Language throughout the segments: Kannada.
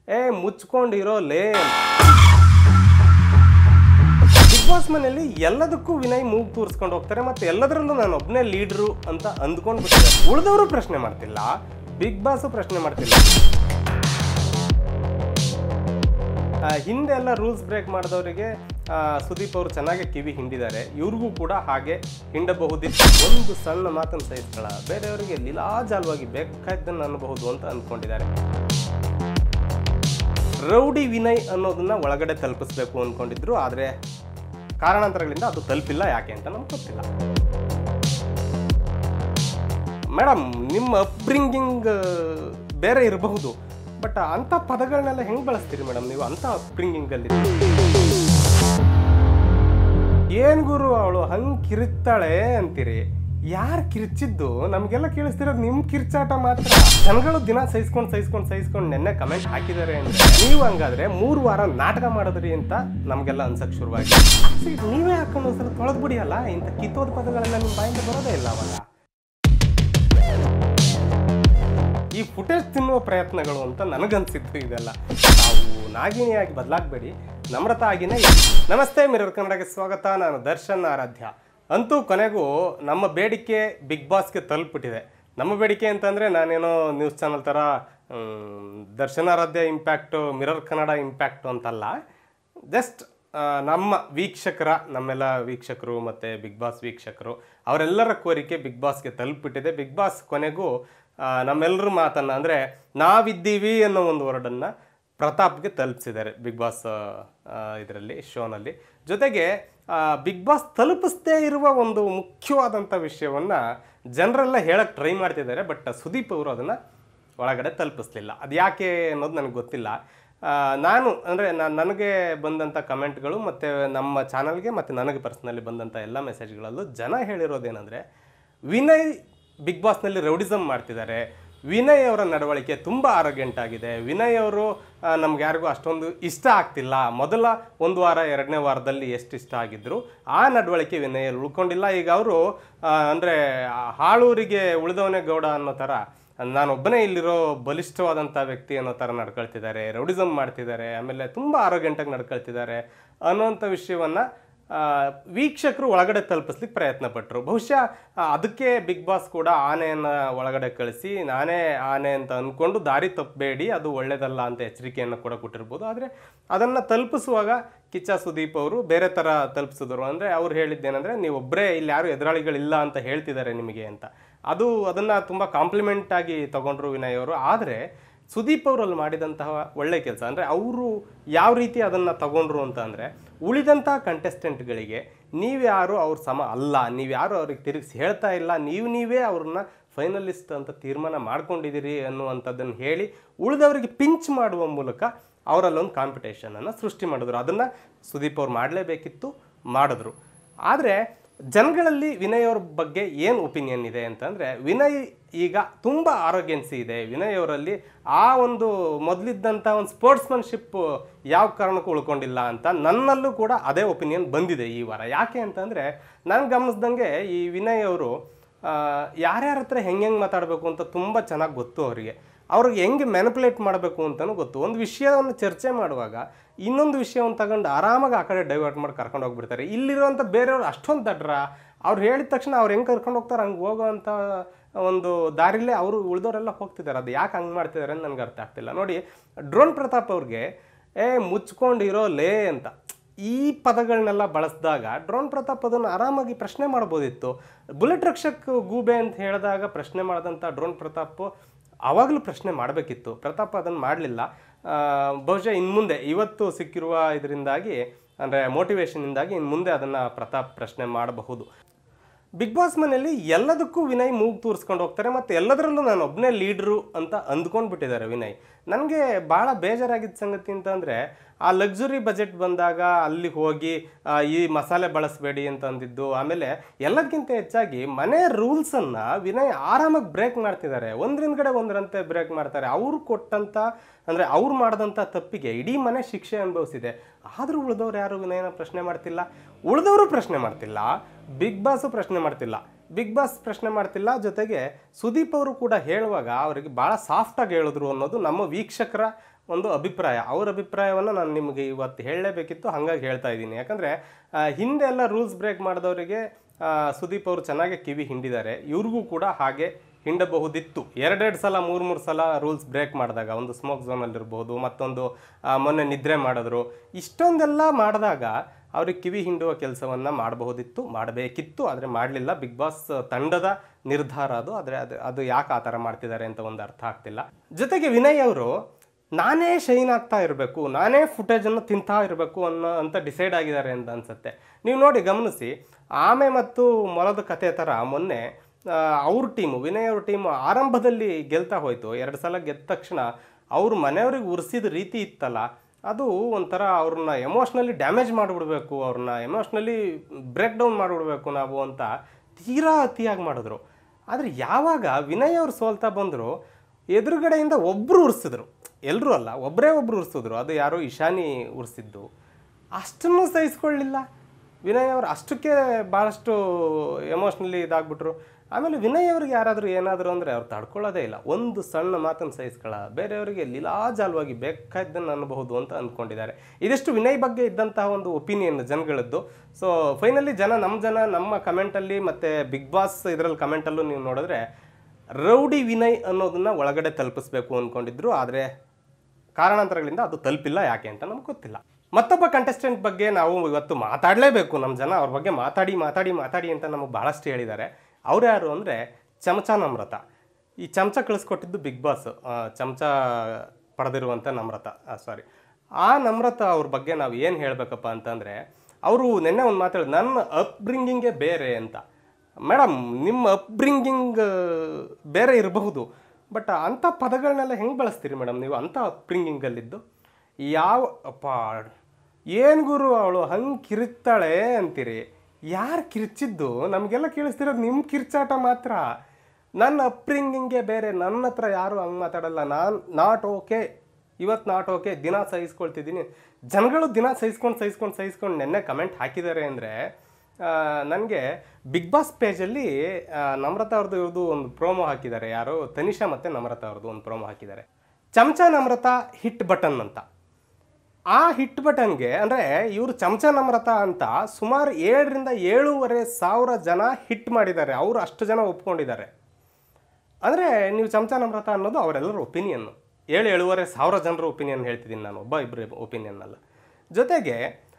ಏ ಮುಚ್ಕೊಂಡಿರೋ ಲೇ ಬಿಗ್ ಬಾಸ್ ಮನೆಯಲ್ಲಿ ಎಲ್ಲದಕ್ಕೂ ವಿನಯ್ ಮೂಗ್ ತೂರಿಸ್ಕೊಂಡು ಹೋಗ್ತಾರೆ ಮತ್ತೆ ಎಲ್ಲದರಲ್ಲೂ ನಾನು ಒಬ್ಬನೇ ಲೀಡ್ರು ಅಂತ ಅಂದ್ಕೊಂಡು ಬಿಟ್ಟಿದ್ದಾರೆ ಉಳಿದವರು ಪ್ರಶ್ನೆ ಮಾಡ್ತಿಲ್ಲ ಬಿಗ್ ಬಾಸ್ ಪ್ರಶ್ನೆ ಮಾಡ್ತಿಲ್ಲ ಆ, ಹಿಂದೆ ಎಲ್ಲ ರೂಲ್ಸ್ ಬ್ರೇಕ್ ಮಾಡಿದವರಿಗೆ ಆ, ಸುದೀಪ್ ಅವರು ಚೆನ್ನಾಗಿ ಕಿವಿ ಹಿಂಡಿದ್ದಾರೆ ಇವ್ರಿಗೂ ಕೂಡ ಹಾಗೆ ಹಿಂಡಬಹುದಿತ್ತು ಒಂದು ಸಣ್ಣ ಮಾತನ್ನು ಸಹಿಸ್ಕೊಳ್ಳ ಬೇರೆಯವರಿಗೆ ಲೀಲಾಜಾಲವಾಗಿ ಬೇಕಾದ್ದನ್ನು ಅನ್ನಬಹುದು ಅಂತ ಅಂದ್ಕೊಂಡಿದ್ದಾರೆ ರೌಡಿ ವಿನಯ್ ಅನ್ನೋದನ್ನ ಒಳಗಡೆ ತಲುಪಿಸ್ಬೇಕು ಅಂದ್ಕೊಂಡಿದ್ರು ಆದರೆ ಕಾರಣಾಂತರಗಳಿಂದ ಅದು ತಲುಪಿಲ್ಲ ಯಾಕೆ ಅಂತ ನಮ್ಗೆ ಗೊತ್ತಿಲ್ಲ ಮೇಡಮ್ ನಿಮ್ಮ ಅಪ್ಬ್ರಿಂಗಿಂಗ್ ಬೇರೆ ಇರಬಹುದು ಬಟ್ ಅಂಥ ಪದಗಳನ್ನೆಲ್ಲ ಹೆಂಗೆ ಬಳಸ್ತೀರಿ ಮೇಡಮ್ ನೀವು ಅಂಥ ಅಪ್ಬ್ರಿಂಗಿಂಗಲ್ಲಿ ಏನ್ ಗುರು ಅವಳು ಹಂಗೆ ಕಿರಿತಾಳೆ ಅಂತೀರಿ ಯಾರು ಕಿರ್ಚಿದ್ದು ನಮಗೆಲ್ಲ ಕೇಳಿಸ್ತಿರೋದು ನಿಮ್ಮ ಕಿರ್ಚಾಟ ಮಾತ್ರ ಜನಗಳು ದಿನ ಸಹಿಸ್ಕೊಂಡು ಸಹಿಸ್ಕೊಂಡು ಸಹಿಸ್ಕೊಂಡು ನೆನ್ನೆ ಕಮೆಂಟ್ ಹಾಕಿದ್ದಾರೆ ಅಂದ್ರೆ ನೀವು ಹಂಗಾದ್ರೆ ಮೂರು ವಾರ ನಾಟಕ ಮಾಡಿದ್ರಿ ಅಂತ ನಮಗೆಲ್ಲ ಅನ್ಸಕ್ ಶುರುವಾಗಿ ನೀವೇ ಹಾಕೊಂಡು ಒಂದ್ಸಲ ತೊಳೆದು ಬಿಡಿಯಲ್ಲ ಇಂಥ ಕಿತ್ತೋದ ಪದಗಳೆಲ್ಲ ನಿಮ್ಮ ಬಾಯಿಂದ ಬರೋದೇ ಇಲ್ಲ ಅವಾಗ ಈ ಫುಟೇಜ್ ತಿನ್ನುವ ಪ್ರಯತ್ನಗಳು ಅಂತ ನನಗನ್ಸಿದ್ದು ಇದೆಲ್ಲ ತಾವು ನಾಗಿಣಿಯಾಗಿ ಬದಲಾಗಬೇಡಿ ನಮ್ರತ ಆಗಿನೇ ಇರಿ. ನಮಸ್ತೆ ಮಿರರ್ ಕನ್ನಡಕ್ಕೆ ಸ್ವಾಗತ ನಾನು ದರ್ಶನ್ ಆರಾಧ್ಯ ಅಂತೂ ಕೊನೆಗೂ ನಮ್ಮ ಬೇಡಿಕೆ ಬಿಗ್ ಬಾಸ್ಗೆ ತಲುಪಿಬಿಟ್ಟಿದೆ ನಮ್ಮ ಬೇಡಿಕೆ ಅಂತಂದರೆ ನಾನೇನೋ ನ್ಯೂಸ್ ಚಾನಲ್ ಥರ ಮ್, Darshan Aradhya impact mirror Kannada impact ಅಂತಲ್ಲ ಜಸ್ಟ್ ನಮ್ಮ ವೀಕ್ಷಕರ ನಮ್ಮೆಲ್ಲ ವೀಕ್ಷಕರು ಮತ್ತು ಬಿಗ್ ಬಾಸ್ ವೀಕ್ಷಕರು ಅವರೆಲ್ಲರ ಕೋರಿಕೆ ಬಿಗ್ ಬಾಸ್ಗೆ ತಲುಪಿಬಿಟ್ಟಿದೆ ಬಿಗ್ ಬಾಸ್ ಕೊನೆಗೂ ಆ, ನಮ್ಮೆಲ್ಲರ ಮಾತನ್ನು ಅಂದರೆ ನಾವಿದ್ದೀವಿ ಅನ್ನೋ ಒಂದು ವರ್ಡನ್ನು ಪ್ರತಾಪ್ಗೆ ತಲುಪಿಸಿದ್ದಾರೆ ಬಿಗ್ ಬಾಸ್ ಇದರಲ್ಲಿ ಶೋನಲ್ಲಿ ಜೊತೆಗೆ ಬಿಗ್ ಬಾಸ್ ತಲುಪಿಸದೇ ಇರುವ ಒಂದು ಮುಖ್ಯವಾದಂಥ ವಿಷಯವನ್ನು ಜನರೆಲ್ಲ ಹೇಳಕ್ಕೆ ಟ್ರೈ ಮಾಡ್ತಿದ್ದಾರೆ ಬಟ್ ಸುದೀಪ್ ಅವರು ಅದನ್ನು ಒಳಗಡೆ ತಲುಪಿಸ್ಲಿಲ್ಲ ಅದು ಯಾಕೆ ಅನ್ನೋದು ನನಗೆ ಗೊತ್ತಿಲ್ಲ ಆ, ನಾನು ಅಂದರೆ ನಾನು ನನಗೆ ಬಂದಂಥ ಕಮೆಂಟ್ಗಳು ಮತ್ತು ನಮ್ಮ ಚಾನಲ್ಗೆ ಮತ್ತು ನನಗೆ ಪರ್ಸ್ನಲಿ ಬಂದಂಥ ಎಲ್ಲ ಮೆಸೇಜ್ಗಳಲ್ಲೂ ಜನ ಹೇಳಿರೋದೇನೆಂದರೆ ವಿನಯ್ ಬಿಗ್ ಬಾಸ್ನಲ್ಲಿ ರೌಡಿಸಮ್ ಮಾಡ್ತಿದ್ದಾರೆ ವಿನಯ್ ಅವರ ನಡವಳಿಕೆ ತುಂಬ ಆರೋಗ್ಯಂಟ್ ಆಗಿದೆ ವಿನಯ್ ಅವರು ನಮ್ಗೆ ಯಾರಿಗೂ ಅಷ್ಟೊಂದು ಇಷ್ಟ ಆಗ್ತಿಲ್ಲ ಮೊದಲ ಒಂದು ವಾರ ಎರಡನೇ ವಾರದಲ್ಲಿ ಎಷ್ಟು ಇಷ್ಟ ಆಗಿದ್ರು ಆ ನಡವಳಿಕೆ ವಿನಯಲ್ಲಿ ಉಳ್ಕೊಂಡಿಲ್ಲ ಈಗ ಅವರು ಅಂದರೆ ಹಾಳೂರಿಗೆ ಉಳಿದವನೇ ಗೌಡ ಅನ್ನೋ ಥರ ನಾನೊಬ್ಬನೇ ಇಲ್ಲಿರೋ ಬಲಿಷ್ಠವಾದಂಥ ವ್ಯಕ್ತಿ ಅನ್ನೋ ಥರ ನಡ್ಕೊಳ್ತಿದ್ದಾರೆ ರೌಡಿಸಮ್ ಮಾಡ್ತಿದ್ದಾರೆ ಆಮೇಲೆ ತುಂಬ ಆರೋಗ್ಯಂಟಾಗಿ ನಡ್ಕೊಳ್ತಿದ್ದಾರೆ ಅನ್ನೋಂಥ ವಿಷಯವನ್ನು ವೀಕ್ಷಕರು ಒಳಗಡೆ ತಲುಪಿಸ್ಲಿಕ್ಕೆ ಪ್ರಯತ್ನ ಪಟ್ಟರು ಬಹುಶಃ ಆ, ಅದಕ್ಕೆ ಬಿಗ್ ಬಾಸ್ ಕೂಡ ಆನೆಯನ್ನು ಒಳಗಡೆ ಕಳಿಸಿ ನಾನೇ ಆನೆ ಅಂತ ಅಂದ್ಕೊಂಡು ದಾರಿ ತಪ್ಪಬೇಡಿ ಅದು ಒಳ್ಳೇದಲ್ಲ ಅಂತ ಎಚ್ಚರಿಕೆಯನ್ನು ಕೂಡ ಕೊಟ್ಟಿರ್ಬೋದು ಆದರೆ ಅದನ್ನು ತಲುಪಿಸುವಾಗ ಕಿಚ್ಚ ಸುದೀಪ್ ಅವರು ಬೇರೆ ಥರ ತಲುಪಿಸಿದ್ರು ಅಂದರೆ ಅವ್ರು ಹೇಳಿದ್ದೇನೆಂದರೆ ನೀವೊಬ್ಬರೇ ಇಲ್ಲಿ ಯಾರು ಎದುರಾಳಿಗಳಿಲ್ಲ ಅಂತ ಹೇಳ್ತಿದ್ದಾರೆ ನಿಮಗೆ ಅಂತ ಅದು ಅದನ್ನು ತುಂಬ ಕಾಂಪ್ಲಿಮೆಂಟ್ ಆಗಿ ತಗೊಂಡ್ರು ವಿನಯ್ ಅವರು ಆದರೆ ಸುದೀಪ್ ಅವರಲ್ಲಿ ಮಾಡಿದಂತಹ ಒಳ್ಳೆ ಕೆಲಸ ಅಂದರೆ ಅವರು ಯಾವ ರೀತಿ ಅದನ್ನು ತಗೊಂಡ್ರು ಅಂತ ಅಂದರೆ ಉಳಿದಂಥ ಕಂಟೆಸ್ಟೆಂಟ್ಗಳಿಗೆ ನೀವ್ಯಾರು ಅವ್ರ ಸಮ ಅಲ್ಲ ನೀವ್ಯಾರು ಅವ್ರಿಗೆ ತಿರುಗಿಸಿ ಹೇಳ್ತಾ ಇಲ್ಲ ನೀವು ನೀವೇ ಅವ್ರನ್ನ ಫೈನಲಿಸ್ಟ್ ಅಂತ ತೀರ್ಮಾನ ಮಾಡ್ಕೊಂಡಿದ್ದೀರಿ ಅನ್ನುವಂಥದ್ದನ್ನು ಹೇಳಿ ಉಳಿದವರಿಗೆ ಪಿಂಚ್ ಮಾಡುವ ಮೂಲಕ ಅವರಲ್ಲೊಂದು ಕಾಂಪಿಟೇಷನನ್ನು ಸೃಷ್ಟಿ ಮಾಡಿದ್ರು ಅದನ್ನು ಸುದೀಪ್ ಅವ್ರು ಮಾಡಲೇಬೇಕಿತ್ತು ಮಾಡಿದ್ರು ಆದರೆ ಜನಗಳಲ್ಲಿ ವಿನಯ್ ಅವ್ರ ಬಗ್ಗೆ ಏನು ಒಪಿನಿಯನ್ ಇದೆ ಅಂತಂದರೆ ವಿನಯ್ ಈಗ ತುಂಬ ಆರೋಗ್ಯನ್ಸಿ ಇದೆ ವಿನಯ್ ಅವರಲ್ಲಿ ಆ ಒಂದು ಮೊದಲಿದ್ದಂಥ ಒಂದು ಸ್ಪೋರ್ಟ್ಸ್ಮನ್ಶಿಪ್ ಯಾವ ಕಾರಣಕ್ಕೂ ಉಳ್ಕೊಂಡಿಲ್ಲ ಅಂತ ನನ್ನಲ್ಲೂ ಕೂಡ ಅದೇ ಒಪಿನಿಯನ್ ಬಂದಿದೆ ಈ ವಾರ ಯಾಕೆ ಅಂತಂದರೆ ನಾನು ಗಮನಿಸ್ದಂಗೆ ಈ ವಿನಯ್ ಅವರು ಯಾರ್ಯಾರ ಹತ್ರ ಹೆಂಗೆ ಹೆಂಗೆ ಮಾತಾಡಬೇಕು ಅಂತ ತುಂಬ ಚೆನ್ನಾಗಿ ಗೊತ್ತು ಅವರಿಗೆ ಅವ್ರಿಗೆ ಹೆಂಗೆ ಮ್ಯಾನಿಪುಲೇಟ್ ಮಾಡಬೇಕು ಅಂತಲೂ ಗೊತ್ತು ಒಂದು ವಿಷಯವನ್ನು ಚರ್ಚೆ ಮಾಡುವಾಗ ಇನ್ನೊಂದು ವಿಷಯವನ್ನು ತಗೊಂಡು ಆರಾಮಾಗಿ ಆ ಕಡೆ ಡೈವರ್ಟ್ ಮಾಡಿ ಕರ್ಕೊಂಡು ಹೋಗ್ಬಿಡ್ತಾರೆ ಇಲ್ಲಿರುವಂಥ ಬೇರೆಯವ್ರು ಅಷ್ಟೊಂದು ದಡ್ರ ಅವ್ರು ಹೇಳಿದ ತಕ್ಷಣ ಅವ್ರು ಹೆಂಗೆ ಕರ್ಕೊಂಡು ಹೋಗ್ತಾರೆ ಹಂಗೆ ಹೋಗೋವಂಥ ಒಂದು ದಾರಿಲೇ ಅವರು ಉಳಿದವರೆಲ್ಲ ಹೋಗ್ತಿದ್ದಾರೆ ಅದು ಯಾಕೆ ಹಂಗೆ ಮಾಡ್ತಿದ್ದಾರೆ ಅಂತ ನನಗೆ ಅರ್ಥ ಆಗ್ತಿಲ್ಲ ನೋಡಿ ಡ್ರೋನ್ ಪ್ರತಾಪ್ ಅವ್ರಿಗೆ ಏ ಮುಚ್ಕೊಂಡಿರೋ ಲೇ ಅಂತ ಈ ಪದಗಳನ್ನೆಲ್ಲ ಬಳಸಿದಾಗ ಡ್ರೋನ್ ಪ್ರತಾಪ್ ಅದನ್ನು ಆರಾಮಾಗಿ ಪ್ರಶ್ನೆ ಮಾಡ್ಬೋದಿತ್ತು ಬುಲೆಟ್ ರಕ್ಷಕ್ ಗೂಬೆ ಅಂತ ಹೇಳಿದಾಗ ಪ್ರಶ್ನೆ ಮಾಡಿದಂಥ ಡ್ರೋನ್ ಪ್ರತಾಪ್ ಆವಾಗಲೂ ಪ್ರಶ್ನೆ ಮಾಡಬೇಕಿತ್ತು ಪ್ರತಾಪ್ ಅದನ್ನು ಮಾಡಲಿಲ್ಲ ಬಹುಶಃ ಇನ್ನು ಮುಂದೆ ಇವತ್ತು ಸಿಕ್ಕಿರುವ ಇದರಿಂದಾಗಿ ಅಂದರೆ ಮೋಟಿವೇಶನ್ನಿಂದಾಗಿ ಇನ್ನು ಮುಂದೆ ಅದನ್ನು ಪ್ರತಾಪ್ ಪ್ರಶ್ನೆ ಮಾಡಬಹುದು ಬಿಗ್ ಬಾಸ್ ಮನೆಯಲ್ಲಿ ಎಲ್ಲದಕ್ಕೂ ವಿನಯ್ ಮೂಗ್ ತೂರಿಸ್ಕೊಂಡು ಹೋಗ್ತಾರೆ ಮತ್ತು ಎಲ್ಲದರಲ್ಲೂ ನಾನು ಒಬ್ಬನೇ ಲೀಡ್ರು ಅಂತ ಅಂದ್ಕೊಂಡು ಬಿಟ್ಟಿದ್ದಾರೆ ವಿನಯ್ ನನಗೆ ಭಾಳ ಬೇಜಾರಾಗಿದ್ದ ಸಂಗತಿ ಅಂತಂದರೆ ಆ ಲಕ್ಸುರಿ ಬಜೆಟ್ ಬಂದಾಗ ಅಲ್ಲಿ ಹೋಗಿ ಆ, ಈ ಮಸಾಲೆ ಬಳಸಬೇಡಿ ಅಂತ ಅಂದಿದ್ದು ಆಮೇಲೆ ಎಲ್ಲದಕ್ಕಿಂತ ಹೆಚ್ಚಾಗಿ ಮನೆ ರೂಲ್ಸನ್ನು ವಿನಯ್ ಆರಾಮಾಗಿ ಬ್ರೇಕ್ ಮಾಡ್ತಿದ್ದಾರೆ ಒಂದ್ರಿಂದ ಕಡೆ ಒಂದರಂತೆ ಬ್ರೇಕ್ ಮಾಡ್ತಾರೆ ಅವರು ಕೊಟ್ಟಂಥ ಅಂದರೆ ಅವ್ರು ಮಾಡಿದಂಥ ತಪ್ಪಿಗೆ ಇಡೀ ಮನೆ ಶಿಕ್ಷೆ ಅನುಭವಿಸಿದೆ ಆದರೂ ಉಳಿದವ್ರು ಯಾರು ವಿನಯನ ಪ್ರಶ್ನೆ ಮಾಡ್ತಿಲ್ಲ ಉಳಿದವರು ಪ್ರಶ್ನೆ ಮಾಡ್ತಿಲ್ಲ ಬಿಗ್ ಬಾಸು ಪ್ರಶ್ನೆ ಮಾಡ್ತಿಲ್ಲ ಬಿಗ್ ಬಾಸ್ ಪ್ರಶ್ನೆ ಮಾಡ್ತಿಲ್ಲ ಜೊತೆಗೆ ಸುದೀಪ್ ಅವರು ಕೂಡ ಹೇಳುವಾಗ ಅವರಿಗೆ ಭಾಳ ಸಾಫ್ಟಾಗಿ ಹೇಳಿದ್ರು ಅನ್ನೋದು ನಮ್ಮ ವೀಕ್ಷಕರ ಒಂದು ಅಭಿಪ್ರಾಯ ಅವ್ರ ಅಭಿಪ್ರಾಯವನ್ನು ನಾನು ನಿಮಗೆ ಇವತ್ತು ಹೇಳಲೇಬೇಕಿತ್ತು ಹಾಗಾಗಿ ಹೇಳ್ತಾ ಇದ್ದೀನಿ ಯಾಕಂದರೆ ಹಿಂದೆ ಎಲ್ಲ ರೂಲ್ಸ್ ಬ್ರೇಕ್ ಮಾಡಿದವರಿಗೆ ಆ, ಸುದೀಪ್ ಅವರು ಚೆನ್ನಾಗಿ ಕಿವಿ ಹಿಂಡಿದ್ದಾರೆ ಇವ್ರಿಗೂ ಕೂಡ ಹಾಗೆ ಹಿಂಡಬಹುದಿತ್ತು ಎರಡೆರಡು ಸಲ ಮೂರು ಮೂರು ಸಲ ರೂಲ್ಸ್ ಬ್ರೇಕ್ ಮಾಡಿದಾಗ ಒಂದು ಸ್ಮೋಕ್ ಝೋನಲ್ಲಿರ್ಬೋದು ಮತ್ತೊಂದು ಆ, ಮೊನ್ನೆ ನಿದ್ರೆ ಮಾಡಿದ್ರು ಇಷ್ಟೊಂದೆಲ್ಲ ಮಾಡಿದಾಗ ಅವ್ರಿಗೆ ಕಿವಿ ಹಿಂಡುವ ಕೆಲಸವನ್ನು ಮಾಡಬಹುದಿತ್ತು ಮಾಡಬೇಕಿತ್ತು ಆದರೆ ಮಾಡಲಿಲ್ಲ ಬಿಗ್ ಬಾಸ್ ತಂಡದ ನಿರ್ಧಾರ ಅದು ಆದರೆ ಅದು ಅದು ಯಾಕೆ ಆ ಥರ ಮಾಡ್ತಿದ್ದಾರೆ ಅಂತ ಒಂದು ಅರ್ಥ ಆಗ್ತಿಲ್ಲ ಜೊತೆಗೆ ವಿನಯ್ ಅವರು ನಾನೇ ಶೈನ್ ಆಗ್ತಾ ಇರಬೇಕು ನಾನೇ ಫುಟೇಜನ್ನು ತಿಂತಾ ಇರಬೇಕು ಅನ್ನೋ ಅಂತ ಡಿಸೈಡ್ ಆಗಿದ್ದಾರೆ ಅಂತ ಅನ್ಸುತ್ತೆ ನೀವು ನೋಡಿ ಗಮನಿಸಿ ಆಮೆ ಮತ್ತು ಮೊಲದ ಕತೆ ಥರ ಮೊನ್ನೆ ಆ, ಅವ್ರ ಟೀಮು ವಿನಯ್ ಅವ್ರ ಟೀಮು ಆರಂಭದಲ್ಲಿ ಗೆಲ್ತಾ ಹೋಯ್ತು ಎರಡು ಸಲ ಗೆದ್ದ ತಕ್ಷಣ ಅವ್ರ ಮನೆಯವ್ರಿಗೆ ಉರ್ಸಿದ ರೀತಿ ಇತ್ತಲ್ಲ ಅದು ಒಂಥರ ಅವ್ರನ್ನ ಎಮೋಷ್ನಲಿ ಡ್ಯಾಮೇಜ್ ಮಾಡಿಬಿಡ್ಬೇಕು ಅವ್ರನ್ನ ಎಮೋಷ್ನಲಿ ಬ್ರೇಕ್ ಡೌನ್ ಮಾಡಿಬಿಡ್ಬೇಕು ನಾವು ಅಂತ ತೀರಾ ಅತಿಯಾಗಿ ಮಾಡಿದ್ರು ಆದರೆ ಯಾವಾಗ ವಿನಯ್ ಅವ್ರು ಸೋಲ್ತಾ ಬಂದರು ಎದುರುಗಡೆಯಿಂದ ಒಬ್ಬರು ಉರ್ಸಿದ್ರು ಎಲ್ಲರೂ ಅಲ್ಲ ಒಬ್ಬರೇ ಒಬ್ಬರು ಉರ್ಸಿದ್ರು ಅದು ಯಾರೋ ಇಶಾನಿ ಉರ್ಸಿದ್ದು ಅಷ್ಟನ್ನು ಸಹಿಸ್ಕೊಳ್ಳಿಲ್ಲ ವಿನಯ್ ಅವರು ಅಷ್ಟಕ್ಕೆ ಭಾಳಷ್ಟು ಎಮೋಷ್ನಲಿ ಇದಾಗ್ಬಿಟ್ರು ಆಮೇಲೆ ವಿನಯ್ ಅವ್ರಿಗೆ ಯಾರಾದರೂ ಏನಾದರೂ ಅಂದರೆ ಅವ್ರು ತಡ್ಕೊಳ್ಳೋದೇ ಇಲ್ಲ ಒಂದು ಸಣ್ಣ ಮಾತನ್ನು ಸಹಿಸ್ಕೊಳ್ಳ ಬೇರೆಯವರಿಗೆ ಲೀಲಾಜಾಲವಾಗಿ ಬೇಕಾದ್ದನ್ನು ಅನ್ನಬಹುದು ಅಂತ ಅಂದ್ಕೊಂಡಿದ್ದಾರೆ ಇದಿಷ್ಟು ವಿನಯ್ ಬಗ್ಗೆ ಇದ್ದಂತಹ ಒಂದು ಒಪಿನಿಯನ್ ಜನಗಳದ್ದು ಸೊ ಫೈನಲಿ ಜನ ನಮ್ಮ ಜನ ನಮ್ಮ ಕಮೆಂಟಲ್ಲಿ ಮತ್ತು ಬಿಗ್ ಬಾಸ್ ಇದರಲ್ಲಿ ಕಮೆಂಟಲ್ಲೂ ನೀವು ನೋಡಿದ್ರೆ ರೌಡಿ ವಿನಯ್ ಅನ್ನೋದನ್ನ ಒಳಗಡೆ ತಲುಪಿಸ್ಬೇಕು ಅಂದ್ಕೊಂಡಿದ್ರು ಆದರೆ ಕಾರಣಾಂತರಗಳಿಂದ ಅದು ತಲುಪಿಲ್ಲ ಯಾಕೆ ಅಂತ ನಮ್ಗೆ ಗೊತ್ತಿಲ್ಲ ಮತ್ತೊಬ್ಬ ಕಂಟೆಸ್ಟೆಂಟ್ ಬಗ್ಗೆ ನಾವು ಇವತ್ತು ಮಾತಾಡಲೇಬೇಕು ನಮ್ಮ ಜನ ಅವ್ರ ಬಗ್ಗೆ ಮಾತಾಡಿ ಮಾತಾಡಿ ಮಾತಾಡಿ ಅಂತ ನಮಗೆ ಭಾಳಷ್ಟು ಹೇಳಿದ್ದಾರೆ ಅವ್ರು ಯಾರು ಅಂದರೆ ಚಮಚ ನಮ್ರತ ಈ ಚಮಚ ಕಳಿಸ್ಕೊಟ್ಟಿದ್ದು ಬಿಗ್ ಬಾಸ್ ಚಮಚ ಪಡೆದಿರುವಂಥ ನಮ್ರತ ಸಾರಿ ಆ ನಮ್ರತ ಅವ್ರ ಬಗ್ಗೆ ನಾವು ಏನು ಹೇಳಬೇಕಪ್ಪ ಅಂತಂದರೆ ಅವರು ನಿನ್ನೆ ಒಂದು ಮಾತಾಡಿದ್ರು ನನ್ನ ಅಪ್ಬ್ರಿಂಗಿಂಗೇ ಬೇರೆ ಅಂತ ಮೇಡಮ್ ನಿಮ್ಮ ಅಪ್ಬ್ರಿಂಗಿಂಗ್ ಬೇರೆ ಇರಬಹುದು ಬಟ್ ಅಂಥ ಪದಗಳನ್ನೆಲ್ಲ ಹೆಂಗೆ ಬಳಸ್ತೀರಿ ಮೇಡಮ್ ನೀವು ಅಂಥ ಅಪ್ಬ್ರಿಂಗಿಂಗಲ್ಲಿದ್ದು ಯಾವ ಅಪ್ಪ ಏನು ಗುರು ಅವಳು ಹಂಗೆ ಕಿರಿತಾಳೆ ಅಂತೀರಿ ಯಾರು ಕಿರ್ಚಿದ್ದು ನಮಗೆಲ್ಲ ಕೇಳಿಸ್ತಿರೋದು ನಿಮ್ಮ ಕಿರ್ಚಾಟ ಮಾತ್ರ ನನ್ನ ಅಪ್ಬ್ರಿಂಗಿಂಗೇ ಬೇರೆ ನನ್ನ ಹತ್ರ ಯಾರು ಹಂಗೆ ಮಾತಾಡಲ್ಲ ನಾನು ನಾಟ್ ಓಕೆ ಇವತ್ತು ನಾಟ್ ಓಕೆ ದಿನ ಸಹಿಸ್ಕೊಳ್ತಿದ್ದೀನಿ ಜನಗಳು ದಿನ ಸಹಿಸ್ಕೊಂಡು ಸಹಿಸ್ಕೊಂಡು ಸಹಿಸ್ಕೊಂಡು ನೆನ್ನೆ ಕಮೆಂಟ್ ಹಾಕಿದ್ದಾರೆ ಅಂದರೆ ನನಗೆ ಬಿಗ್ ಬಾಸ್ ಪೇಜಲ್ಲಿ ನಮ್ರತ ಅವ್ರದ್ದು ಇವ್ರದ್ದು ಒಂದು ಪ್ರೋಮೋ ಹಾಕಿದ್ದಾರೆ ಯಾರು ತನಿಷಾ ಮತ್ತು ನಮ್ರತ ಅವ್ರದ್ದು ಒಂದು ಪ್ರೋಮೋ ಹಾಕಿದ್ದಾರೆ ಚಮಚ ನಮ್ರತ ಹಿಟ್ ಬಟನ್ ಅಂತ ಆ ಹಿಟ್ ಬಟನ್ಗೆ ಅಂದರೆ ಇವರು ಚಮಚ ನಮ್ರತ ಅಂತ ಸುಮಾರು ಏಳರಿಂದ ಏಳೂವರೆ ಸಾವಿರ ಜನ ಹಿಟ್ ಮಾಡಿದ್ದಾರೆ ಅವರು ಅಷ್ಟು ಜನ ಒಪ್ಕೊಂಡಿದ್ದಾರೆ ಅಂದರೆ ನೀವು ಚಮಚ ನಮ್ರತ ಅನ್ನೋದು ಅವರೆಲ್ಲರ ಒಪಿನಿಯನ್ನು ಏಳು ಏಳುವರೆ ಸಾವಿರ ಜನರ ಒಪಿನಿಯನ್ ಹೇಳ್ತಿದ್ದೀನಿ ನಾನು ಒಬ್ಬ ಇಬ್ಬರು ಒಪಿನಿಯನ್ ಅಲ್ಲ ಜೊತೆಗೆ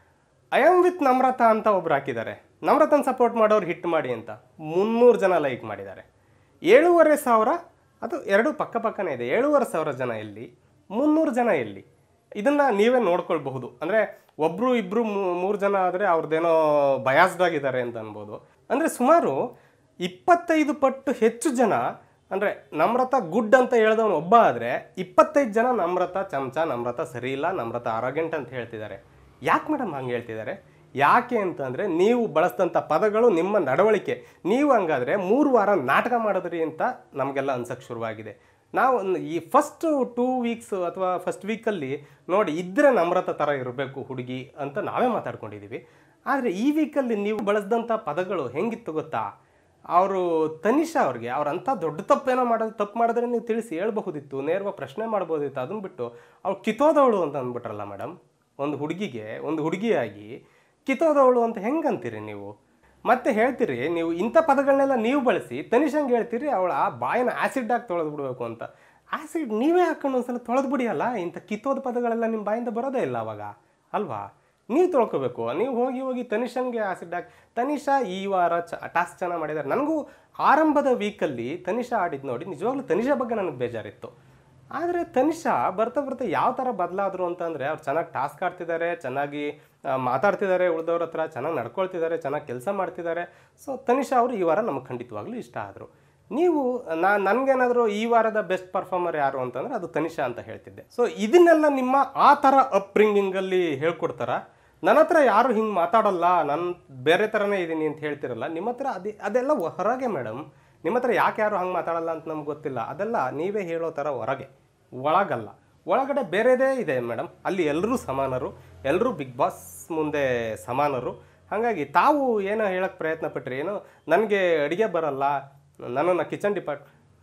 ಐ ಆಮ್ ವಿತ್ ನಮ್ರತ ಅಂತ ಒಬ್ರು ಹಾಕಿದ್ದಾರೆ ನಮ್ರತನ ಸಪೋರ್ಟ್ ಮಾಡೋರು ಹಿಟ್ ಮಾಡಿ ಅಂತ ಮುನ್ನೂರು ಜನ ಲೈಕ್ ಮಾಡಿದ್ದಾರೆ ಏಳೂವರೆ ಸಾವಿರ ಅದು ಎರಡು ಪಕ್ಕ ಪಕ್ಕನೇ ಇದೆ ಏಳೂವರೆ ಸಾವಿರ ಜನ ಎಲ್ಲಿ ಮುನ್ನೂರು ಜನ ಎಲ್ಲಿ ಇದನ್ನ ನೀವೇ ನೋಡ್ಕೊಳ್ಬಹುದು ಅಂದರೆ ಒಬ್ಬರು ಇಬ್ಬರು ಮೂರು ಜನ ಆದರೆ ಅವ್ರದ್ದೇನೋ ಬಯಾಸ್ಡ್ ಆಗಿದ್ದಾರೆ ಅಂತ ಅನ್ಬೋದು ಅಂದರೆ ಸುಮಾರು ಇಪ್ಪತ್ತೈದು ಪಟ್ಟು ಹೆಚ್ಚು ಜನ ಅಂದರೆ ನಮ್ರತ ಗುಡ್ ಅಂತ ಹೇಳ್ದವನು ಒಬ್ಬ ಆದರೆ ಇಪ್ಪತ್ತೈದು ಜನ ನಮ್ರತ ಚಮಚ ನಮ್ರತ ಸರಿ ಇಲ್ಲ ನಮ್ರತ ಆರೋಗ್ಯಂಟ್ ಅಂತ ಹೇಳ್ತಿದ್ದಾರೆ ಯಾಕೆ ಮೇಡಮ್ ಹಂಗೆ ಹೇಳ್ತಿದ್ದಾರೆ ಯಾಕೆ ಅಂತಂದರೆ ನೀವು ಬಳಸಿದಂಥ ಪದಗಳು ನಿಮ್ಮ ನಡವಳಿಕೆ ನೀವು ಹಂಗಾದ್ರೆ ಮೂರು ವಾರ ನಾಟಕ ಮಾಡಿದ್ರಿ ಅಂತ ನಮಗೆಲ್ಲ ಅನ್ಸಕ್ಕೆ ಶುರುವಾಗಿದೆ ನಾವು ನ್- ಈ ಫಸ್ಟ್ ಟೂ ವೀಕ್ಸ್ ಅಥವಾ ಫಸ್ಟ್ ವೀಕಲ್ಲಿ ನೋಡಿ ಇದ್ರೆ ನಮ್ರತ ಥರ ಇರಬೇಕು ಹುಡುಗಿ ಅಂತ ನಾವೇ ಮಾತಾಡ್ಕೊಂಡಿದ್ದೀವಿ ಆದರೆ ಈ ವೀಕಲ್ಲಿ ನೀವು ಬಳಸಿದಂಥ ಪದಗಳು ಹೆಂಗಿತ್ತು ಗೊತ್ತಾ ಅವರು ತನಿಷಾ ಅವ್ರಿಗೆ ಅವ್ರು ಅಂಥ ದೊಡ್ಡ ತಪ್ಪೇನೋ ಮಾಡೋದು ತಪ್ಪು ಮಾಡಿದ್ರೆ ನೀವು ತಿಳಿಸಿ ಹೇಳ್ಬಹುದಿತ್ತು ನೇರವಾಗಿ ಪ್ರಶ್ನೆ ಮಾಡ್ಬೋದಿತ್ತು ಅದನ್ನ ಬಿಟ್ಟು ಅವ್ಳು ಕಿತ್ತೋದವಳು ಅಂತ ಅಂದ್ಬಿಟ್ರಲ್ಲ ಮೇಡಮ್ ಒಂದು ಹುಡುಗಿಗೆ ಒಂದು ಹುಡುಗಿಯಾಗಿ ಕಿತ್ತೋದವಳು ಅಂತ ಹೆಂಗೆ ಅಂತೀರಿ ನೀವು ಮತ್ತೆ ಹೇಳ್ತೀರಿ ನೀವು ಇಂಥ ಪದಗಳನ್ನೆಲ್ಲ ನೀವು ಬಳಸಿ ತನಿಷಂಗೆ ಹೇಳ್ತೀರಿ ಅವಳ ಆ ಬಾಯಿನ ಆ್ಯಸಿಡ್ ಹಾಕಿ ತೊಳೆದು ಬಿಡಬೇಕು ಅಂತ ಆ್ಯಸಿಡ್ ನೀವೇ ಹಾಕೊಂಡು ಒಂದ್ಸಲ ತೊಳೆದು ಬಿಡಿಯಲ್ಲ ಇಂಥ ಕಿತ್ತೋದ ಪದಗಳೆಲ್ಲ ನಿಮ್ಮ ಬಾಯಿಂದ ಬರೋದೇ ಇಲ್ಲ ಅವಾಗ ಅಲ್ವಾ ನೀವು ತೊಳ್ಕೊಬೇಕು ನೀವು ಹೋಗಿ ಹೋಗಿ ತನಿಷನ್ಗೆ ಆಸಿಡ್ ಹಾಕಿ ತನಿಷಾ ಈ ವಾರ ಚ ಟಾಸ್ಕ್ ಚೆನ್ನಾಗಿ ಮಾಡಿದ್ದಾರೆ ನನಗೂ ಆರಂಭದ ವೀಕಲ್ಲಿ ತನಿಷಾ ಆಡಿದ್ದು ನೋಡಿ ನಿಜವಾಗ್ಲೂ ತನಿಷಾ ಬಗ್ಗೆ ನನಗೆ ಬೇಜಾರಿತ್ತು ಆದರೆ ತನಿಷಾ ಬರ್ತಾ ಬರ್ತಾ ಯಾವ ಥರ ಬದಲಾದರು ಅಂತಂದರೆ ಅವ್ರು ಚೆನ್ನಾಗಿ ಟಾಸ್ಕ್ ಆಡ್ತಿದ್ದಾರೆ ಚೆನ್ನಾಗಿ ಆ, ಮಾತಾಡ್ತಿದ್ದಾರೆ ಉಳಿದವ್ರ ಹತ್ರ ಚೆನ್ನಾಗಿ ನಡ್ಕೊಳ್ತಿದ್ದಾರೆ ಚೆನ್ನಾಗಿ ಕೆಲಸ ಮಾಡ್ತಿದ್ದಾರೆ ಸೊ ತನಿಷಾ ಅವರು ಈ ವಾರ ನಮಗೆ ಖಂಡಿತವಾಗ್ಲೂ ಇಷ್ಟ ಆದರು ನೀವು ನಾ ನನಗೇನಾದರೂ ಈ ವಾರದ ಬೆಸ್ಟ್ ಪರ್ಫಾರ್ಮರ್ ಯಾರು ಅಂತಂದರೆ ಅದು ತನಿಷಾ ಅಂತ ಹೇಳ್ತಿದ್ದೆ ಸೊ ಇದನ್ನೆಲ್ಲ ನಿಮ್ಮ ಆ ಥರ ಅಪ್ಬ್ರಿಂಗಿಂಗಲ್ಲಿ ಹೇಳ್ಕೊಡ್ತಾರ ನನ್ನ ಹತ್ರ ಯಾರು ಹಿಂಗೆ ಮಾತಾಡಲ್ಲ ನಾನು ಬೇರೆ ಥರನೇ ಇದ್ದೀನಿ ಅಂತ ಹೇಳ್ತಿರಲ್ಲ ನಿಮ್ಮ ಹತ್ರ ಅದೇ ಅದೆಲ್ಲ ಹೊರಗೆ ಮೇಡಮ್ ನಿಮ್ಮ ಹತ್ರ ಯಾಕೆ ಯಾರು ಹಂಗೆ ಮಾತಾಡಲ್ಲ ಅಂತ ನಮ್ಗೆ ಗೊತ್ತಿಲ್ಲ ಅದೆಲ್ಲ ನೀವೇ ಹೇಳೋ ಥರ ಹೊರಗೆ ಒಳಗಲ್ಲ ಒಳಗಡೆ ಬೇರೆದೇ ಇದೆ ಮೇಡಮ್ ಅಲ್ಲಿ ಎಲ್ಲರೂ ಸಮಾನರು ಎಲ್ಲರೂ ಬಿಗ್ ಬಾಸ್ ಮುಂದೆ ಸಮಾನರು ಹಾಗಾಗಿ ತಾವು ಏನೋ ಹೇಳಕ್ಕೆ ಪ್ರಯತ್ನ ಪಟ್ರಿ ಏನೋ ನನಗೆ ಅಡುಗೆ ಬರಲ್ಲ ನನ್ನನ್ನು ಕಿಚನ್ ಡಿಪಾರ್ಟ್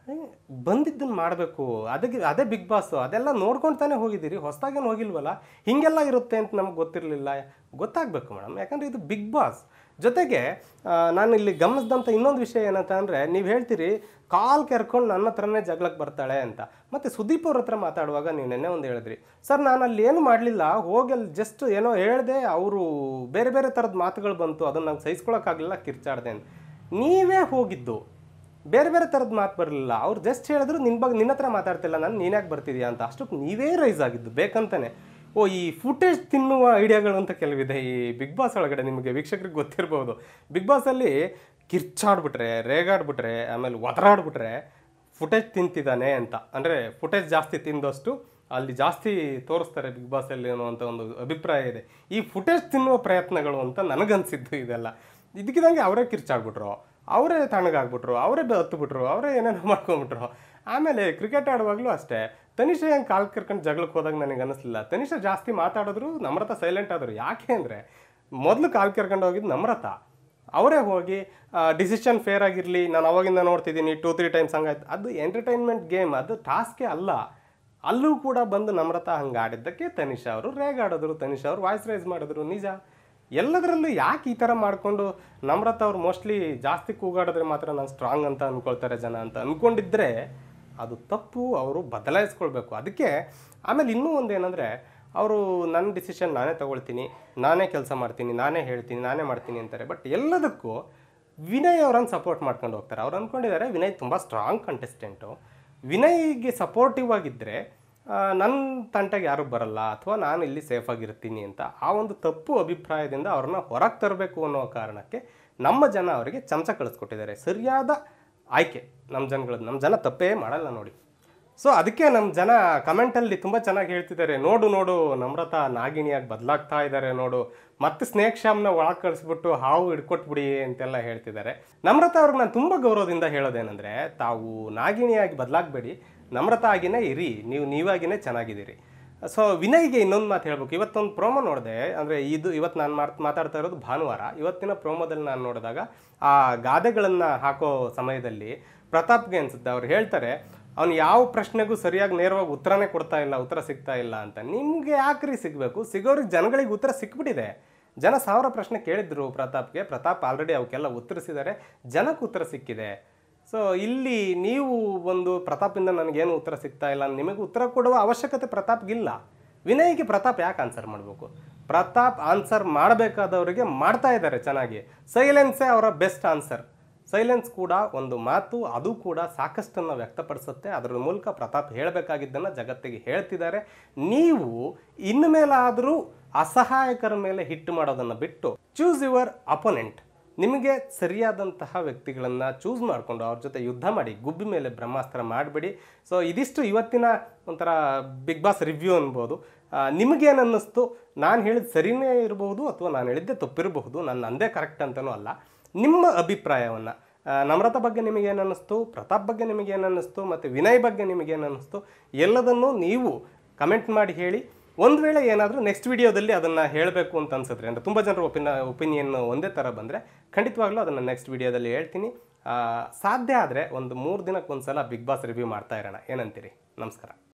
ಬಂದಿದ್ದನ್ನು ಮಾಡಬೇಕು ಅದಕ್ಕೆ ಅದೇ ಬಿಗ್ ಬಾಸ್ ಅದೆಲ್ಲ ನೋಡ್ಕೊಂಡು ತಾನೇ ಹೋಗಿದ್ದೀರಿ ಹೊಸದಾಗೇನು ಹೋಗಿಲ್ವಲ್ಲ ಹೀಗೆಲ್ಲ ಇರುತ್ತೆ ಅಂತ ನಮ್ಗೆ ಗೊತ್ತಿರಲಿಲ್ಲ ಗೊತ್ತಾಗಬೇಕು ಮೇಡಮ್ ಯಾಕಂದರೆ ಇದು ಬಿಗ್ ಬಾಸ್ ಜೊತೆಗೆ ಆ, ನಾನು ಇಲ್ಲಿ ಗಮನಿಸಿದಂಥ ಇನ್ನೊಂದು ವಿಷಯ ಏನಂತ ಅಂದರೆ ನೀವು ಹೇಳ್ತೀರಿ ಕಾಲ್ ಕೆರ್ಕೊಂಡು ನನ್ನ ಹತ್ರನೇ ಜಗಳಕ್ಕೆ ಬರ್ತಾಳೆ ಅಂತ ಮತ್ತು ಸುದೀಪ್ ಅವ್ರ ಹತ್ರ ಮಾತಾಡುವಾಗ ನೀವು ನೆನ್ನೆ ಒಂದು ಹೇಳಿದ್ರಿ ಸರ್ ನಾನು ಅಲ್ಲಿ ಏನು ಮಾಡಲಿಲ್ಲ ಹೋಗಿ ಅಲ್ಲಿ ಜಸ್ಟ್ ಏನೋ ಹೇಳಿದೆ ಅವರು ಬೇರೆ ಬೇರೆ ಥರದ ಮಾತುಗಳು ಬಂತು ಅದನ್ನು ನಂಗೆ ಸಹಿಸ್ಕೊಳಕ್ಕಾಗಲಿಲ್ಲ ಕಿರ್ಚಾಡ್ದೆ ಅಂತ ನೀವೇ ಹೋಗಿದ್ದು ಬೇರೆ ಬೇರೆ ಥರದ ಮಾತು ಬರಲಿಲ್ಲ ಅವ್ರು ಜಸ್ಟ್ ಹೇಳಿದ್ರು ನಿನ್ನ ಬಗ್ಗೆ ನಿನ್ನ ಹತ್ರ ಮಾತಾಡ್ತಿಲ್ಲ ನಾನು ನೀನ್ಯಾಕೆ ಬರ್ತಿದ್ಯಾ ಅಂತ ಅಷ್ಟಕ್ಕೆ ನೀವೇ ರೈಸ್ ಆಗಿದ್ದು ಬೇಕಂತಾನೆ ಓ ಈ ಫುಟೇಜ್ ತಿನ್ನುವ ಐಡಿಯಾಗಳು ಅಂತ ಕೆಲವಿದೆ ಈ ಬಿಗ್ ಬಾಸ್ ಒಳಗಡೆ ನಿಮಗೆ ವೀಕ್ಷಕರಿಗೆ ಗೊತ್ತಿರ್ಬೋದು ಬಿಗ್ ಬಾಸಲ್ಲಿ ಕಿರ್ಚಾಡ್ಬಿಟ್ರೆ ರೇಗಾಡ್ಬಿಟ್ರೆ ಆಮೇಲೆ ಒದರಾಡ್ಬಿಟ್ರೆ ಫುಟೇಜ್ ತಿಂತಿದ್ದಾನೆ ಅಂತ ಅಂದರೆ ಫುಟೇಜ್ ಜಾಸ್ತಿ ತಿಂದಷ್ಟು ಅಲ್ಲಿ ಜಾಸ್ತಿ ತೋರಿಸ್ತಾರೆ ಬಿಗ್ ಬಾಸಲ್ಲಿ ಅನ್ನುವಂಥ ಒಂದು ಅಭಿಪ್ರಾಯ ಇದೆ ಈ ಫುಟೇಜ್ ತಿನ್ನುವ ಪ್ರಯತ್ನಗಳು ಅಂತ ನನಗನ್ಸಿದ್ದು ಇದೆಲ್ಲ ಇದಕ್ಕಿದಂಗೆ ಅವರೇ ಕಿರ್ಚಾಡ್ಬಿಟ್ರು ಅವರೇ ತಣ್ಣಗಾಗ್ಬಿಟ್ರು ಅವರೇ ಹತ್ತುಬಿಟ್ರು ಅವರೇ ಏನೇನೋ ಮಾಡ್ಕೊಂಬಿಟ್ರು ಆಮೇಲೆ ಕ್ರಿಕೆಟ್ ಆಡುವಾಗಲೂ ಅಷ್ಟೇ ತನಿಷಾ ಹೆಂಗೆ ಕಾಲು ಕರ್ಕೊಂಡು ಜಗಳಕ್ಕೆ ಹೋದಾಗ ನನಗೆ ಅನಿಸ್ಲಿಲ್ಲ ತನಿಷಾ ಜಾಸ್ತಿ ಮಾತಾಡಿದ್ರು ನಮ್ರತ ಸೈಲೆಂಟ್ ಆದರು ಯಾಕೆ ಅಂದರೆ ಮೊದಲು ಕಾಲು ಕರ್ಕೊಂಡು ಹೋಗಿದ್ದು ನಮ್ರತ ಅವರೇ ಹೋಗಿ ಡಿಸಿಷನ್ ಫೇರ್ ಆಗಿರಲಿ ನಾನು ಅವಾಗಿಂದ ನೋಡ್ತಿದ್ದೀನಿ ಟೂ ತ್ರೀ ಟೈಮ್ಸ್ ಹಂಗಾಯ್ತು ಅದು ಎಂಟರ್ಟೈನ್ಮೆಂಟ್ ಗೇಮ್ ಅದು ಟಾಸ್ಕೇ ಅಲ್ಲ ಅಲ್ಲೂ ಕೂಡ ಬಂದು ನಮ್ರತ ಹಂಗೆ ಆಡಿದ್ದಕ್ಕೆ ತನಿಷಾ ಅವರು ರೇಗಾಡಿದ್ರು ತನಿಷಾ ಅವರು ವಾಯ್ಸ್ ರೈಸ್ ಮಾಡಿದ್ರು ನಿಜ ಎಲ್ಲದರಲ್ಲೂ ಯಾಕೆ ಈ ಥರ ಮಾಡಿಕೊಂಡು ನಮ್ರತ ಅವ್ರು ಮೋಸ್ಟ್ಲಿ ಜಾಸ್ತಿ ಕೂಗಾಡಿದ್ರೆ ಮಾತ್ರ ನಾನು ಸ್ಟ್ರಾಂಗ್ ಅಂತ ಅಂದ್ಕೊಳ್ತಾರೆ ಜನ ಅಂತ ಅಂದ್ಕೊಂಡಿದ್ರೆ ಅದು ತಪ್ಪು ಅವರು ಬದಲಾಯಿಸ್ಕೊಳ್ಬೇಕು ಅದಕ್ಕೆ ಆಮೇಲೆ ಇನ್ನೂ ಒಂದು ಏನಂದರೆ ಅವರು ನನ್ನ ಡಿಸಿಷನ್ ನಾನೇ ತಗೊಳ್ತೀನಿ ನಾನೇ ಕೆಲಸ ಮಾಡ್ತೀನಿ ನಾನೇ ಹೇಳ್ತೀನಿ ನಾನೇ ಮಾಡ್ತೀನಿ ಅಂತಾರೆ ಬಟ್ ಎಲ್ಲದಕ್ಕೂ ವಿನಯ್ ಅವರನ್ನು ಸಪೋರ್ಟ್ ಮಾಡ್ಕೊಂಡು ಹೋಗ್ತಾರೆ ಅವ್ರು ಅಂದ್ಕೊಂಡಿದ್ದಾರೆ ವಿನಯ್ ತುಂಬ ಸ್ಟ್ರಾಂಗ್ ಕಂಟೆಸ್ಟೆಂಟು ವಿನಯ್ಗೆ ಸಪೋರ್ಟಿವ್ ಆಗಿದ್ದರೆ ನನ್ನ ತಂಟೆಗೆ ಯಾರು ಬರಲ್ಲ ಅಥವಾ ನಾನು ಇಲ್ಲಿ ಸೇಫ್ ಆಗಿರ್ತೀನಿ ಅಂತ ಆ ಒಂದು ತಪ್ಪು ಅಭಿಪ್ರಾಯದಿಂದ ಅವ್ರನ್ನ ಹೊರಗೆ ತರಬೇಕು ಅನ್ನೋ ಕಾರಣಕ್ಕೆ ನಮ್ಮ ಜನ ಅವರಿಗೆ ಚಮಚ ಕಳಿಸ್ಕೊಟ್ಟಿದ್ದಾರೆ ಸರಿಯಾದ ಆಯ್ಕೆ ನಮ್ಮ ಜನಗಳದ್ದು ನಮ್ಮ ಜನ ತಪ್ಪೇ ಮಾಡಲ್ಲ ನೋಡಿ ಸೊ ಅದಕ್ಕೆ ನಮ್ಮ ಜನ ಕಮೆಂಟಲ್ಲಿ ತುಂಬ ಚೆನ್ನಾಗಿ ಹೇಳ್ತಿದ್ದಾರೆ ನೋಡು ನೋಡು ನಮ್ರತ ನಾಗಿಣಿಯಾಗಿ ಬದಲಾಗ್ತಾ ಇದ್ದಾರೆ ನೋಡು ಮತ್ತೆ ಸ್ನೇಕ್ ಶ್ಯಾಮ್ನ ಒಳಗೆ ಕಳಿಸ್ಬಿಟ್ಟು ಹಾವು ಹಿಡ್ಕೊಟ್ಬಿಡಿ ಅಂತೆಲ್ಲ ಹೇಳ್ತಿದ್ದಾರೆ ನಮ್ರತ ಅವ್ರಿಗೆ ನಾನು ತುಂಬ ಗೌರವದಿಂದ ಹೇಳೋದೇನೆಂದರೆ ತಾವು ನಾಗಿಣಿಯಾಗಿ ಬದಲಾಗಬೇಡಿ ನಮ್ರತ ಆಗಿನೇ ಇರಿ ನೀವು ನೀವಾಗಿನೇ ಚೆನ್ನಾಗಿದ್ದೀರಿ ಸೊ ವಿನಯ್ಗೆ ಇನ್ನೊಂದು ಮಾತು ಹೇಳ್ಬೇಕು ಇವತ್ತೊಂದು ಪ್ರೋಮೋ ನೋಡಿದೆ ಅಂದರೆ ಇದು ಇವತ್ತು ನಾನು ಮಾತ್ ಮಾತಾಡ್ತಾ ಇರೋದು ಭಾನುವಾರ ಇವತ್ತಿನ ಪ್ರೋಮೋದಲ್ಲಿ ನಾನು ನೋಡಿದಾಗ ಆ ಗಾದೆಗಳನ್ನು ಹಾಕೋ ಸಮಯದಲ್ಲಿ ಪ್ರತಾಪ್ಗೆ ಅನ್ಸುತ್ತೆ ಅವ್ರು ಹೇಳ್ತಾರೆ ಅವ್ನು ಯಾವ ಪ್ರಶ್ನೆಗೂ ಸರಿಯಾಗಿ ನೇರವಾಗಿ ಉತ್ತರನೇ ಕೊಡ್ತಾ ಇಲ್ಲ ಉತ್ತರ ಸಿಗ್ತಾ ಇಲ್ಲ ಅಂತ ನಿಮಗೆ ಯಾಕ್ರಿ ಸಿಗಬೇಕು ಸಿಗೋರಿಗೆ ಜನಗಳಿಗೆ ಉತ್ತರ ಸಿಕ್ಬಿಟ್ಟಿದೆ ಜನ ಸಾವಿರ ಪ್ರಶ್ನೆ ಕೇಳಿದ್ರು ಪ್ರತಾಪ್ಗೆ ಪ್ರತಾಪ್ ಆಲ್ರೆಡಿ ಅವಕ್ಕೆಲ್ಲ ಉತ್ತರಿಸಿದ್ದಾರೆ ಜನಕ್ಕೆ ಉತ್ತರ ಸಿಕ್ಕಿದೆ ಸೊ ಇಲ್ಲಿ ನೀವು ಒಂದು ಪ್ರತಾಪಿಂದ ನನಗೇನು ಉತ್ತರ ಸಿಗ್ತಾ ಇಲ್ಲ ನಿಮಗೆ ಉತ್ತರ ಕೊಡುವ ಅವಶ್ಯಕತೆ ಪ್ರತಾಪ್ಗಿಲ್ಲ ವಿನಯ್ಗೆ ಪ್ರತಾಪ್ ಯಾಕೆ ಆನ್ಸರ್ ಮಾಡಬೇಕು ಪ್ರತಾಪ್ ಆನ್ಸರ್ ಮಾಡಬೇಕಾದವರಿಗೆ ಮಾಡ್ತಾ ಇದ್ದಾರೆ ಚೆನ್ನಾಗಿ ಸೈಲೆನ್ಸೇ ಅವರ ಬೆಸ್ಟ್ ಆನ್ಸರ್ ಸೈಲೆನ್ಸ್ ಕೂಡ ಒಂದು ಮಾತು ಅದು ಕೂಡ ಸಾಕಷ್ಟನ್ನು ವ್ಯಕ್ತಪಡಿಸುತ್ತೆ ಅದರ ಮೂಲಕ ಪ್ರತಾಪ್ ಹೇಳಬೇಕಾಗಿದ್ದನ್ನು ಜಗತ್ತಿಗೆ ಹೇಳ್ತಿದ್ದಾರೆ ನೀವು ಇನ್ನು ಮೇಲಾದರೂ ಅಸಹಾಯಕರ ಮೇಲೆ ಹಿಟ್ಟು ಮಾಡೋದನ್ನು ಬಿಟ್ಟು ಚೂಸ್ ಯುವರ್ ಅಪೋನೆಂಟ್ ನಿಮಗೆ ಸರಿಯಾದಂತಹ ವ್ಯಕ್ತಿಗಳನ್ನು ಚೂಸ್ ಮಾಡಿಕೊಂಡು ಅವ್ರ ಜೊತೆ ಯುದ್ಧ ಮಾಡಿ ಗುಬ್ಬಿ ಮೇಲೆ ಬ್ರಹ್ಮಾಸ್ತ್ರ ಮಾಡಬೇಡಿ ಸೊ ಇದಿಷ್ಟು ಇವತ್ತಿನ ಒಂಥರ ಬಿಗ್ ಬಾಸ್ ರಿವ್ಯೂ ಅನ್ಬೋದು ಆ, ನಿಮಗೇನು ಅನ್ನಿಸ್ತು ನಾನು ಹೇಳಿದ ಸರಿನೇ ಇರಬಹುದು ಅಥವಾ ನಾನು ಹೇಳಿದ್ದೆ ತಪ್ಪಿರಬಹುದು ನಾನು ಅಂದೇ ಕರೆಕ್ಟ್ ಅಂತನೂ ಅಲ್ಲ ನಿಮ್ಮ ಅಭಿಪ್ರಾಯವನ್ನು ನಮ್ರತ ಬಗ್ಗೆ ನಿಮಗೇನು ಅನ್ನಿಸ್ತು ಪ್ರತಾಪ್ ಬಗ್ಗೆ ನಿಮಗೇನು ಅನ್ನಿಸ್ತು ಮತ್ತು ವಿನಯ್ ಬಗ್ಗೆ ನಿಮಗೇನು ಅನ್ನಿಸ್ತು ಎಲ್ಲದನ್ನೂ ನೀವು ಕಮೆಂಟ್ ಮಾಡಿ ಹೇಳಿ ಒಂದು ವೇಳೆ ಏನಾದರೂ ನೆಕ್ಸ್ಟ್ ವಿಡಿಯೋದಲ್ಲಿ ಅದನ್ನು ಹೇಳಬೇಕು ಅಂತ ಅನ್ಸಿದ್ರೆ ಅಂದರೆ ತುಂಬ ಜನರ ಒಪಿನ ಒಪಿನಿಯನ್ ಒಂದೇ ಥರ ಬಂದರೆ ಖಂಡಿತವಾಗ್ಲೂ ಅದನ್ನು ನೆಕ್ಸ್ಟ್ ವಿಡಿಯೋದಲ್ಲಿ ಹೇಳ್ತೀನಿ ಆ, ಸಾಧ್ಯ ಆದರೆ ಒಂದು ಮೂರು ದಿನಕ್ಕೊಂದ್ಸಲ ಬಿಗ್ ಬಾಸ್ ರಿವ್ಯೂ ಮಾಡ್ತಾ ಇರೋಣ ಏನಂತೀರಿ ನಮಸ್ಕಾರ